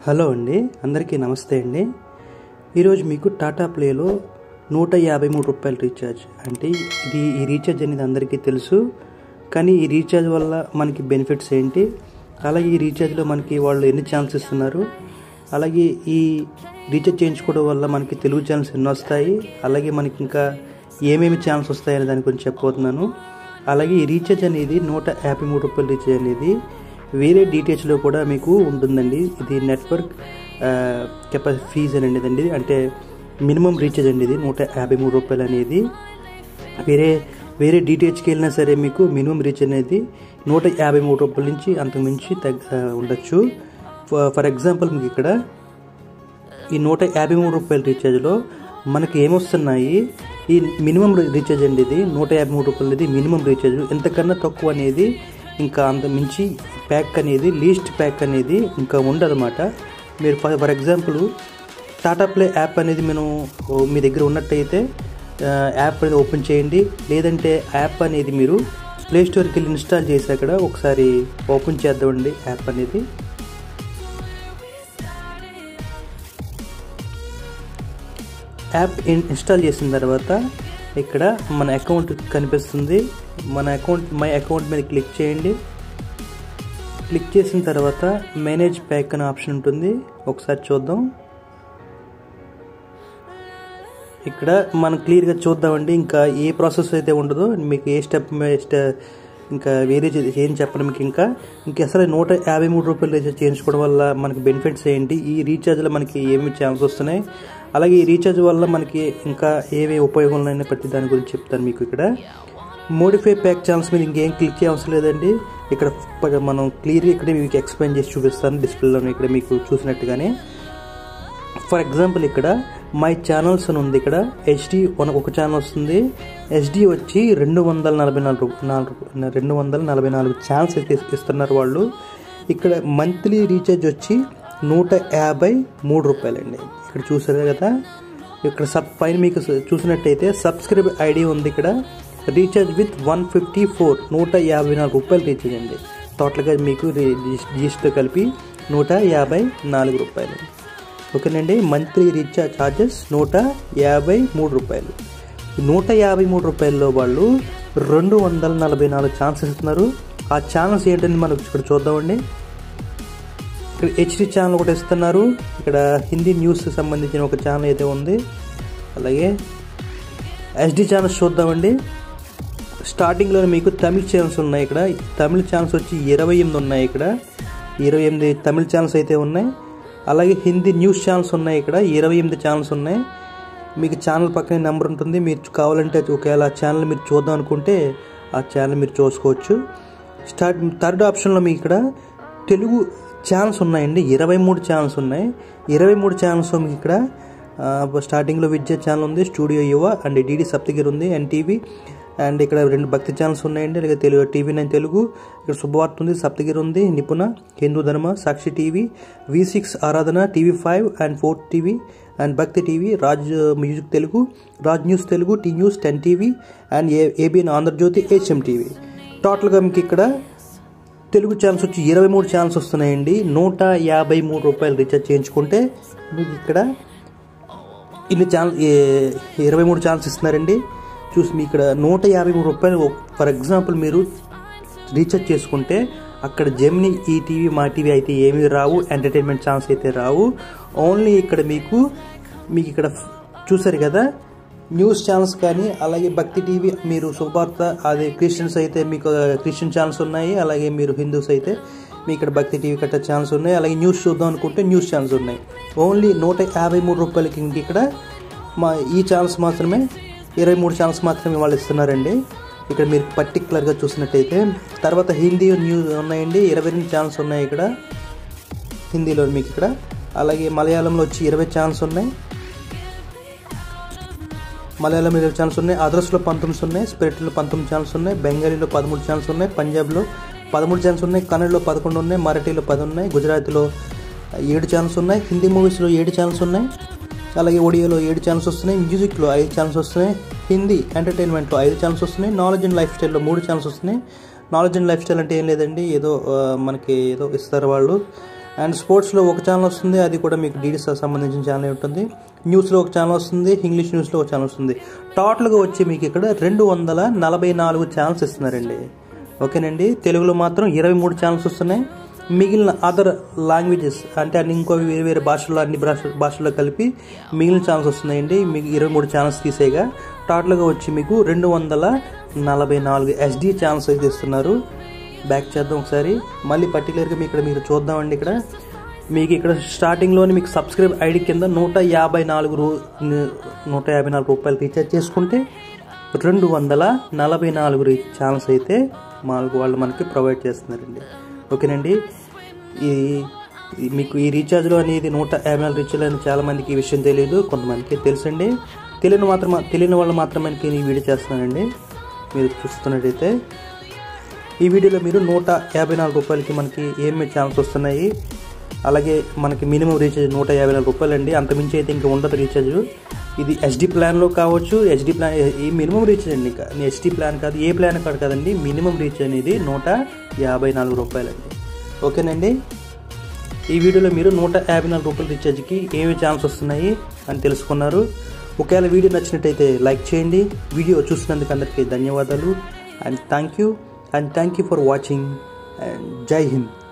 hello అండి అందరికీ నమస్తే అండి ఈరోజు మీకు టాటా ప్లేలో నూట యాభై మూడు రూపాయలు రీఛార్జ్ అంటే ఇది ఈ రీఛార్జ్ అనేది అందరికీ తెలుసు కానీ ఈ రీఛార్జ్ వల్ల మనకి బెనిఫిట్స్ ఏంటి అలాగే ఈ రీఛార్జ్లో మనకి వాళ్ళు ఎన్ని ఛాన్స్ ఇస్తున్నారు అలాగే ఈ రీఛార్జ్ చేయించుకోవడం వల్ల మనకి తెలుగు ఛానల్స్ ఎన్ని వస్తాయి అలాగే మనకి ఇంకా ఏమేమి ఛానల్స్ వస్తాయనే దాని గురించి చెప్పబోతున్నాను అలాగే ఈ రీఛార్జ్ అనేది నూట యాభై మూడు రూపాయల రీఛార్జ్ అనేది వేరే డీటెయిల్స్లో కూడా మీకు ఉంటుందండి ఇది నెట్వర్క్ కెపాసిటీ ఫీజ్ అనేది అండి అంటే మినిమం రీఛార్జ్ అండి ఇది నూట యాభై మూడు రూపాయలు అనేది వేరే వేరే డీటెయిల్స్కి వెళ్ళినా సరే మీకు మినిమం రీఛార్జ్ అనేది నూట యాభై మూడు రూపాయల నుంచి అంతకుమించి తగ్గ ఉండొచ్చు ఫర్ ఎగ్జాంపుల్ మీకు ఇక్కడ ఈ నూట యాభై మూడు రూపాయల రీఛార్జ్లో మనకి ఏమొస్తున్నాయి ఈ మినిమం రీఛార్జ్ అండి ఇది నూట యాభై మూడు రూపాయలు అనేది మినిమం రీఛార్జ్ ఎంతకన్నా తక్కువ అనేది ఇంకా అంత మించి ప్యాక్ అనేది లీస్ట్ ప్యాక్ అనేది ఇంకా ఉండదన్నమాట మీరు for for example Tata play app అనేది మేము మీ దగ్గర ఉన్నట్టయితే యాప్ అనేది ఓపెన్ చేయండి లేదంటే యాప్ అనేది మీరు ప్లే స్టోర్కి వెళ్ళి ఇన్స్టాల్ చేసి అక్కడ ఒకసారి ఓపెన్ చేద్దామండి యాప్ అనేది యాప్ ఇన్స్టాల్ చేసిన తర్వాత ఇక్కడ మన అకౌంట్ కనిపిస్తుంది మన అకౌంట్ మై అకౌంట్ మీద క్లిక్ చేయండి క్లిక్ చేసిన తర్వాత మేనేజ్ ప్యాక్ అనే ఆప్షన్ ఉంటుంది ఒకసారి చూద్దాం ఇక్కడ మనం క్లియర్గా చూద్దామండి ఇంకా ఏ ప్రాసెస్ అయితే ఉండదో మీకు ఏ స్టెప్ ఇంకా వేరే ఏం చెప్పను మీకు ఇంకా ఇంక అసలు నూట యాభై మూడు రూపాయలు రీఛార్జ్ చేయించుకోవడం వల్ల మనకి బెనిఫిట్స్ ఏంటి ఈ రీఛార్జ్లో మనకి ఏమి ఛాన్స్ వస్తున్నాయి అలాగే ఈ రీఛార్జ్ వల్ల మనకి ఇంకా ఏవే ఉపయోగం ఉన్నాయని ప్రతి దాని గురించి చెప్తాను మీకు ఇక్కడ మోడిఫై ప్యాక్ ఛాన్స్ మీద ఇంకేం క్లిక్ చేయవసరం లేదండి ఇక్కడ మనం క్లియర్గా ఇక్కడ మీకు ఎక్స్ప్లెయిన్ చేసి చూపిస్తాను డిస్ప్లేలో ఇక్కడ మీకు చూసినట్టుగానే ఫర్ ఎగ్జాంపుల్ ఇక్కడ మై ఛానల్స్ అని ఉంది ఇక్కడ హెచ్డి వన్ ఒక ఛానల్ వస్తుంది హెచ్డి వచ్చి రెండు వందల నలభై నాలుగు నాలుగు రెండు వందల నలభై నాలుగు ఛానల్స్ అయితే ఇస్తున్నారు వాళ్ళు ఇక్కడ మంత్లీ రీఛార్జ్ వచ్చి నూట యాభై మూడు రూపాయలండి ఇక్కడ చూసారు కదా ఇక్కడ సబ్ పైన మీకు చూసినట్టయితే సబ్స్క్రైబ్ ఐడి ఉంది ఇక్కడ recharge with one fifty four నూట యాభై నాలుగు రూపాయలు రీఛార్జ్ అండి టోటల్గా మీకు జిఎస్టీతో కలిపి నూట యాభై నాలుగు రూపాయలు ఓకేనండి మంత్లీ రీఛార్జ్ ఛార్జెస్ నూట యాభై మూడు రూపాయలు నూట యాభై మూడు రూపాయల్లో వాళ్ళు రెండు వందల నలభై నాలుగు ఛానల్స్ ఇస్తున్నారు ఆ ఛానల్స్ ఏంటని మనం ఇక్కడ చూద్దామండి ఇక్కడ హెచ్డి ఛానల్ ఒకటి ఇస్తున్నారు ఇక్కడ హిందీ న్యూస్ సంబంధించిన ఒక ఛానల్ అయితే ఉంది అలాగే హెచ్డి ఛానల్స్ చూద్దామండి స్టార్టింగ్లో మీకు తమిళ్ ఛానల్స్ ఉన్నాయి ఇక్కడ తమిళ్ ఛానల్స్ వచ్చి ఇరవై ఎనిమిది ఉన్నాయి ఇక్కడ ఇరవై ఎనిమిది తమిళ్ ఛానల్స్ అయితే ఉన్నాయి అలాగే హిందీ న్యూస్ ఛానల్స్ ఉన్నాయి ఇక్కడ ఇరవై ఎనిమిది ఛానల్స్ ఉన్నాయి మీకు ఛానల్ పక్కన నెంబర్ ఉంటుంది మీరు కావాలంటే ఒకవేళ ఆ ఛానల్ మీరు చూద్దాం అనుకుంటే ఆ ఛానల్ మీరు చూసుకోవచ్చు స్టార్ట్ థర్డ్ ఆప్షన్లో మీకు ఇక్కడ తెలుగు ఛానల్స్ ఉన్నాయండి ఇరవై మూడు ఛానల్స్ ఉన్నాయి ఇరవై మూడు ఛానల్స్ మీకు ఇక్కడ స్టార్టింగ్లో విద్య ఛానల్ ఉంది studio Yuva and DD Saptagiri ఉంది ఎన్టీవీ అండ్ ఇక్కడ రెండు భక్తి ఛానల్స్ ఉన్నాయండి అలాగే తెలుగు టీవీ నైన్ తెలుగు ఇక్కడ శుభవార్త ఉంది సప్తగిరి ఉంది Nipuna Hindu Dharma Sakshi TV V six Aradhana TV five and fourth TV and Bhakti TV Raj music Telugu Raj news Telugu T news ten TV and A ABN Andhrajyothi HM TV టోటల్గా మీకు ఇక్కడ తెలుగు ఛానల్స్ వచ్చి ఇరవై మూడు ఛానల్స్ వస్తున్నాయండి నూట యాభై మూడు రూపాయలు రీఛార్జ్ చేయించుకుంటే మీకు ఇక్కడ ఇన్ని ఛానల్ ఇరవై మూడు ఛానల్స్ ఇస్తున్నారండి చూసి మీ ఇక్కడ నూట యాభై మూడు రూపాయలు ఫర్ ఎగ్జాంపుల్ మీరు రీఛార్జ్ చేసుకుంటే అక్కడ జెమిని ఈ టీవీ మా టీవీ అయితే ఏమీ రావు ఎంటర్టైన్మెంట్ ఛానల్స్ అయితే రావు ఓన్లీ ఇక్కడ మీకు మీకు ఇక్కడ చూసారు కదా న్యూస్ ఛానల్స్ కానీ అలాగే భక్తి టీవీ మీరు శుభార్త అదే క్రిస్టియన్స్ అయితే మీకు క్రిస్టియన్ ఛానల్స్ ఉన్నాయి అలాగే మీరు హిందూస్ అయితే మీ ఇక్కడ భక్తి టీవీ కట్ట ఛానల్స్ ఉన్నాయి అలాగే న్యూస్ చూద్దాం అనుకుంటే న్యూస్ ఛానల్స్ ఉన్నాయి ఓన్లీ నూట యాభై మూడు రూపాయలకి ఇంక ఇక్కడ మా ఈ ఛానల్స్ మాత్రమే ఇరవై మూడు ఛానల్స్ మాత్రమే వాళ్ళు ఇస్తున్నారండి ఇక్కడ మీరు పర్టికులర్గా చూసినట్టయితే తర్వాత హిందీ న్యూస్ ఉన్నాయండి ఇరవై రెండు ఛానల్స్ ఉన్నాయి ఇక్కడ హిందీలో మీకు ఇక్కడ అలాగే మలయాళంలో వచ్చి ఇరవై ఛానల్స్ ఉన్నాయి మలయాళం ఇరవై ఛానల్స్ ఉన్నాయి అదర్స్లో పంతొమ్మిది ఉన్నాయి స్పిరిట్లో పంతొమ్మిది ఛానల్స్ ఉన్నాయి బెంగాలీలో పదమూడు ఛానల్స్ ఉన్నాయి పంజాబ్లో పదమూడు ఛానల్స్ ఉన్నాయి కన్నడలో పదకొండు ఉన్నాయి మరాఠీలో పది ఉన్నాయి గుజరాతీలో ఏడు ఛానల్స్ ఉన్నాయి హిందీ మూవీస్లో ఏడు ఛానల్స్ ఉన్నాయి అలాగే ఒడియోలో ఏడు ఛానల్స్ వస్తున్నాయి మ్యూజిక్లో ఐదు ఛానల్స్ వస్తున్నాయి హిందీ ఎంటర్టైన్మెంట్లో ఐదు ఛానల్స్ వస్తున్నాయి నాలెడ్జ్ అండ్ లైఫ్ స్టైల్లో మూడు ఛానల్స్ వస్తున్నాయి నాలెడ్జ్ అండ్ లైఫ్ స్టైల్ అంటే ఏం లేదండి ఏదో ఆ, మనకి ఏదో ఇస్తారు వాళ్ళు అండ్ స్పోర్ట్స్లో ఒక ఛానల్ వస్తుంది అది కూడా మీకు డీడీస్ సంబంధించిన ఛానల్ ఉంటుంది న్యూస్లో ఒక ఛానల్ వస్తుంది ఇంగ్లీష్ న్యూస్లో ఒక ఛానల్ వస్తుంది టోటల్గా వచ్చి మీకు ఇక్కడ రెండు వందల నలభై నాలుగు ఛానల్స్ ఇస్తున్నారండి ఓకేనండి తెలుగులో మాత్రం ఇరవై మూడు ఛానల్స్ వస్తున్నాయి మిగిలిన అదర్ లాంగ్వేజెస్ అంటే అన్ని ఇంకో వేరే వేరే భాషల్లో అన్ని భాష భాషల్లో కలిపి మిగిలిన ఛానల్స్ వస్తున్నాయండి మీకు ఇరవై మూడు ఛానల్స్ తీసేగా టోటల్గా వచ్చి మీకు రెండు వందల నలభై నాలుగు ఎస్డి ఛానల్స్ అయితే ఇస్తున్నారు బ్యాక్ చేద్దాం ఒకసారి మళ్ళీ పర్టికులర్గా మీ ఇక్కడ మీరు చూద్దామండి ఇక్కడ మీకు ఇక్కడ స్టార్టింగ్లోని మీకు సబ్స్క్రైబ్ ఐడి కింద నూట యాభై నాలుగు రూ నూట యాభై నాలుగు రూపాయలు రీఛార్జ్ చేసుకుంటే రెండు వందల నలభై నాలుగు రీ ఛానల్స్ అయితే మాకు వాళ్ళు మనకి ప్రొవైడ్ చేస్తున్నారండి ఓకేనండి ఈ ఈ మీకు ఈ రీఛార్జ్లో అనేది నూట యాభై నాలుగు రీఛార్జ్ అని చాలా మందికి ఈ విషయం తెలియదు కొంతమందికి తెలుసండి తెలియని మాత్రం తెలియని వాళ్ళు మాత్రమే ఈ వీడియో చేస్తున్నానండి మీరు చూస్తున్నట్టయితే ఈ వీడియోలో మీరు నూట యాభై నాలుగు రూపాయలకి మనకి ఏమేమి ఛానల్స్ వస్తున్నాయి అలాగే మనకి మినిమం రీఛార్జ్ నూట యాభై నాలుగు రూపాయలు అండి అంతమించి అయితే ఇంకా ఉండదు రీఛార్జ్ ఇది హెచ్డి ప్లాన్లో కావచ్చు హెచ్డి ప్లాన్ ఈ మినిమం రీఛార్జ్ అండి ఇంకా హెచ్డి ప్లాన్ కాదు ఏ ప్లాన్ కాదు కదండి మినిమం రీఛార్జ్ అనేది నూట యాభై నాలుగు రూపాయలండి ఓకేనండి ఈ వీడియోలో మీరు నూట యాభై నాలుగు రూపాయల రీఛార్జ్కి ఏమేమి ఛానల్స్ వస్తున్నాయి అని తెలుసుకున్నారు ఒకవేళ వీడియో నచ్చినట్టయితే లైక్ చేయండి వీడియో చూసినందుకు అందరికీ ధన్యవాదాలు and thank you and thank you for watching and Jai Hind